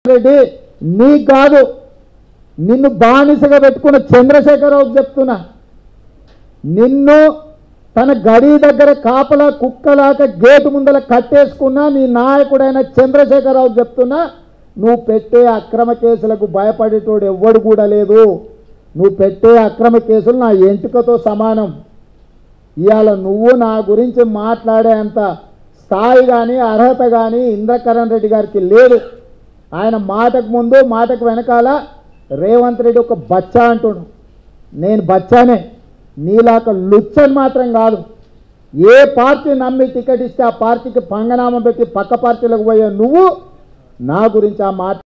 రెడ్డి నీకు కాదు నిన్ను బానిసగా పెట్టుకున్న చంద్రశేఖరరావుకి చెప్తున్నా నిన్ను తన గడి దగ్గర కాపలా కుక్కలాక గేటు ముందల కట్టేసుకున్నా నీ నాయకుడైన చంద్రశేఖరరావు చెప్తున్నా నువ్వు పెట్టే అక్రమ కేసులకు భయపడేటోడు ఎవ్వడు కూడా లేదు నువ్వు పెట్టే అక్రమ కేసులు నా ఎంటుకతో సమానం ఇవాళ నువ్వు నా గురించి మాట్లాడేంత స్థాయి కానీ అర్హత కానీ ఇంద్రకరణ్ రెడ్డి గారికి లేదు ఆయన మాటకు ముందు మాటకు వెనకాల రేవంత్ రెడ్డి ఒక బచ్చా అంటుడు నేను బచ్చానే నీలాక లుచ్చని మాత్రం కాదు ఏ పార్టీ నమ్మి టికెట్ ఇస్తే ఆ పార్టీకి పంగనామం పెట్టి పక్క పార్టీలకు పోయే నువ్వు నా గురించి ఆ మాట